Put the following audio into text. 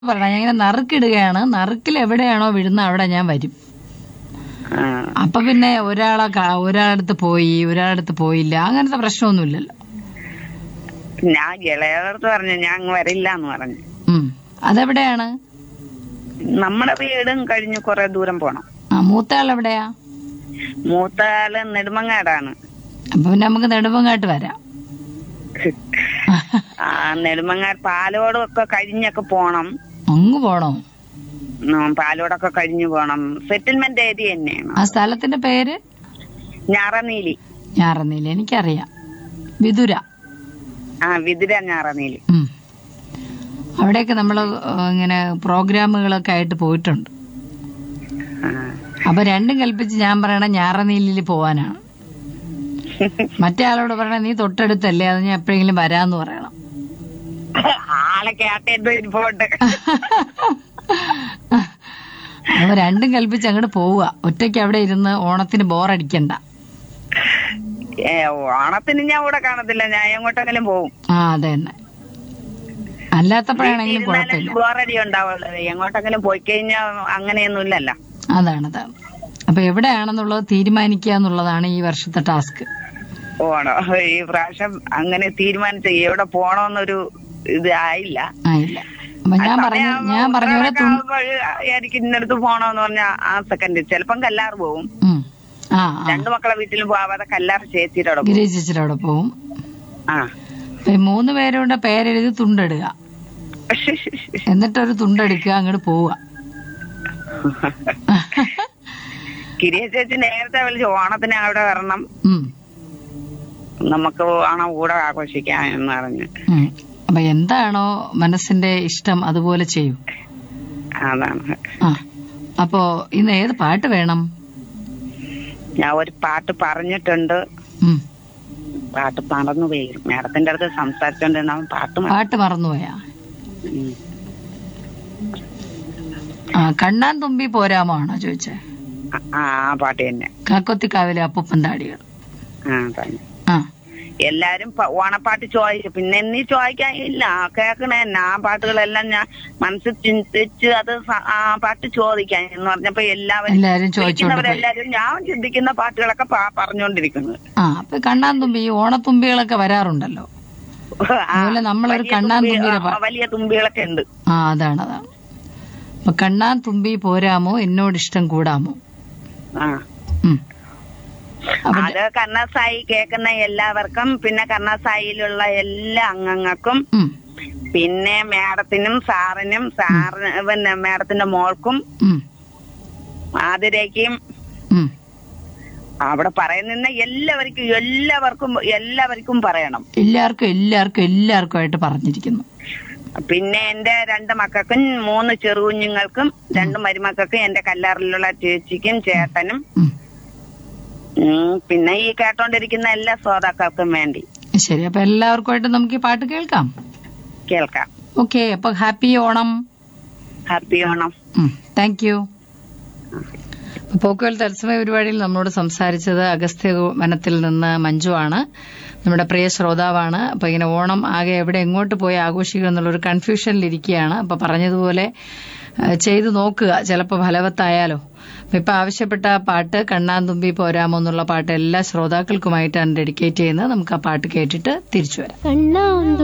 പറയണം ഞാൻ ഇങ്ങനെ നറുക്കിടുകയാണ് നറുക്കിൽ എവിടെയാണോ വിടുന്നത് അവിടെ ഞാൻ വരും ആ. അപ്പൊ പിന്നെ ഒരാളെ ക- ഒരാളടുത്ത് പോയി ഒരാളടുത്ത് പോയില്ല അങ്ങനത്തെ പ്രശ്നമൊന്നുമില്ലല്ലോ ഞാൻ ഇളയവർക്ക് പറഞ്ഞു ഞാൻ അങ്ങ് വരില്ല എന്ന് പറഞ്ഞു ഉം അതെവിടെയാണ് നമ്മുടെ വീടും കഴിഞ്ഞ് കുറെ ദൂരം പോണം ആ മൂത്ത ആൾ എവിടെയാ മൂത്ത ആള് നെടുമങ്ങാടാണ് അപ്പൊ പിന്നെ നമുക്ക് നെടുമ്പങ്ങാട്ട് വരാം ആ നെടുമങ്ങാട് പാലോടും ഒക്കെ കഴിഞ്ഞൊക്കെ പോണം അങ്ങ് പോണോ ഉം, പാലോടൊക്കെ കഴിഞ്ഞു പോണം സെറ്റിൽമെന്റ് ഏരിയ തന്നെയാണ് ആ സ്ഥലത്തിന്റെ പേര് ഞാറനീലി ഞാറന്നീല എനിക്കറിയാം വിതുര ആ വിതുര ഞാറനീലി ഉം. അവിടെയൊക്കെ നമ്മൾ ഇങ്ങനെ പ്രോഗ്രാമുകളൊക്കെ ആയിട്ട് പോയിട്ടുണ്ട് ആ. അപ്പൊ രണ്ടും കൽപ്പിച്ച് ഞാൻ പറയണ ഞാറനീലിൽ പോവാനാണ് മറ്റേ ആളോട് പറയണ നീ തൊട്ടടുത്തല്ലേ അത് ഞാൻ എപ്പോഴെങ്കിലും വരാന്ന് പറയണം ആളെ കേട്ടെ പോട്ട് അപ്പൊ രണ്ടും കൽപ്പിച്ച് അങ്ങോട്ട് പോവുക ഒറ്റയ്ക്ക് അവിടെ ഇരുന്ന് ഓണത്തിന് ബോറടിക്കണ്ട ഏ ഓണത്തിന് ഞാൻ ഇവിടെ കാണത്തില്ല ഞാൻ എങ്ങോട്ടെങ്കിലും പോവും ആ അതെ തന്നെ അല്ലാത്തപ്പോഴാണെങ്കിലും കുഴപ്പമില്ല ബോറടി ഉണ്ടാവുള്ളൂ എങ്ങോട്ടെങ്കിലും പോയി കഴിഞ്ഞാൽ അങ്ങനെയൊന്നും ഇല്ലല്ലോ അതാണ് അതാണ് അപ്പൊ എവിടെയാണെന്നുള്ളത് തീരുമാനിക്കുക എന്നുള്ളതാണ് ഈ വർഷത്തെ ടാസ്ക് പോണോ ഈ പ്രാവശ്യം അങ്ങനെ തീരുമാനിച്ച എവിടെ പോണോന്നൊരു ഇത് ആയില്ല ആയില്ല അപ്പൊ ഞാൻ പറഞ്ഞു ഞാൻ പറഞ്ഞ പോലെ തു- ആവുമ്പോഴ് എനിക്ക് ഇന്നടുത്ത് പോണോന്ന് പറഞ്ഞ ആ സെക്കൻഡ് ചിലപ്പം കല്ലാറ് പോവും ഉം. ആ ആ രണ്ടു മക്കളെ വീട്ടിലും പോവാതെ കല്ലാറ് ചേച്ചിയുടെ അവിടെ പോകും ഗിരി ചേച്ചിയുടെ അവിടെ പോവും ആ അപ്പൊ ഈ മൂന്ന് പേരുടെ പേരെഴുതി തുണ്ടെടുക എന്നിട്ടൊരു തുണ്ടെടുക്കുക അങ്ങോട്ട് പോവുക കിരിയ ചേച്ചി നേരത്തെ വിളിച്ച് ഓണത്തിന് അവിടെ വരണം ഉം. നമുക്ക് ഓണം കൂടെ ആഘോഷിക്കാം എന്ന് പറഞ്ഞു ഉം. അപ്പൊ എന്താണോ മനസ്സിന്റെ ഇഷ്ടം അതുപോലെ ചെയ്യൂ അതാണ് ആ അപ്പോ ഇന്ന് ഏത് പാട്ട് വേണം ഞാൻ ഒരു പാട്ട് പറഞ്ഞിട്ടുണ്ട് ഉം. പാട്ട് മറന്നു പോയി മാഡത്തിന്റെ അടുത്ത് സംസാരിച്ചോണ്ടിരുന്ന പാട്ട് മറന്നു. പാട്ട് മറന്നുപോയാ ഉം. ആ കണ്ണാൻ തുമ്പി പോരാമോ ആണോ ചോദിച്ചേ ആ, ആ ആ പാട്ട് തന്നെ കാക്കൊത്തിക്കാവിലെ അപ്പൂപ്പൻ താടികൾ ആ തന്നെ ആ എല്ലാരും പ- ഓണപ്പാട്ട് ചോദിച്ചു പിന്നെ നീ ചോദിക്കാൻ ഇല്ല കേക്കണേ ആ പാട്ടുകളെല്ലാം ഞാൻ മനസ്സിൽ ചിന്തിച്ച് അത് സ- ആ പാട്ട് ചോദിക്കാൻ എന്ന് പറഞ്ഞപ്പോ എല്ലാവരും എല്ലാരും ചോദിച്ചോണ്ട് പോയി വിളിക്കുന്നവരെല്ലാരും ഞാൻ ചിന്തിക്കുന്ന പാട്ടുകളൊക്കെ പ- പറഞ്ഞുകൊണ്ടിരിക്കുന്നത് ആ അപ്പൊ കണ്ണാൻ തുമ്പി ഈ ഓണത്തുമ്പികളൊക്കെ വരാറുണ്ടല്ലോ ആ, അതുപോലെ നമ്മളൊരു വലിയ കണ്ണാൻ തുമ്പി- തുമ്പിയുടെ ആ, പാ- വലിയ തുമ്പികളൊക്കെ ഉണ്ട് ആ അതാണ് അതാണ് അപ്പൊ കണ്ണാൻ തുമ്പി പോരാമോ എന്നോട് ഇഷ്ടം കൂടാമോ ആ ഉം. അപ്പൊ അത് കണ്ണസായി കേൾക്കുന്ന എല്ലാവർക്കും പിന്നെ കണ്ണസായിലുള്ള എല്ലാ അംഗങ്ങൾക്കും ഉം, പിന്നെ മാഡത്തിനും സാറിനും സാറിന് പിന്നെ മാഡത്തിന്റെ മോൾക്കും ഉം, ആതിരയ്ക്കും ഉം. അവിടെ പറയുന്ന എല്ലാവർക്കും എല്ലാവർക്കും എല്ലാവർക്കും പറയണം എല്ലാവർക്കും എല്ലാവർക്കും എല്ലാവർക്കും ആയിട്ട് പറഞ്ഞിരിക്കുന്നു പിന്നെ എന്റെ രണ്ട് മക്കൾക്കും മൂന്ന് ചെറുകുഞ്ഞുങ്ങൾക്കും രണ്ട് മരുമക്കൾക്കും എന്റെ കല്ലാറിലുള്ള ചേച്ചിക്കും ചേട്ടനും ഉം. ഉം, പിന്നെ ഈ കേട്ടോണ്ടിരിക്കുന്ന എല്ലാ ശ്രോതാക്കൾക്കും വേണ്ടി ശരി അപ്പൊ എല്ലാവർക്കുമായിട്ട് നമുക്ക് ഈ പാട്ട് കേൾക്കാം കേൾക്കാം ഓക്കെ അപ്പൊ happy Onam happy Onam thank you പോക്കുവൽ തത്സമയ പരിപാടിയിൽ നമ്മളോട് സംസാരിച്ചത് അഗസ്ത്യ വനത്തിൽ നിന്ന് മഞ്ജു ആണ് നമ്മുടെ പ്രിയ ശ്രോതാവാണ് അപ്പൊ ഇങ്ങനെ ഓണം ആകെ എവിടെ എങ്ങോട്ട് പോയി ആഘോഷിക്കുക എന്നുള്ളൊരു കൺഫ്യൂഷനിൽ ഇരിക്കുകയാണ് അപ്പൊ പറഞ്ഞതുപോലെ ആ, ചെയ്തു നോക്കുക ചിലപ്പോൾ ഫലവത്തായാലോ അപ്പൊ ഇപ്പൊ ആവശ്യപ്പെട്ട ആ പാട്ട് കണ്ണാന്തുമ്പി പോരാമോ എന്നുള്ള പാട്ട് എല്ലാ ശ്രോതാക്കൾക്കുമായിട്ടാണ് ഡെഡിക്കേറ്റ് ചെയ്യുന്നത് നമുക്ക് ആ പാട്ട് കേട്ടിട്ട് തിരിച്ചു വരാം കണ്ണാന്തു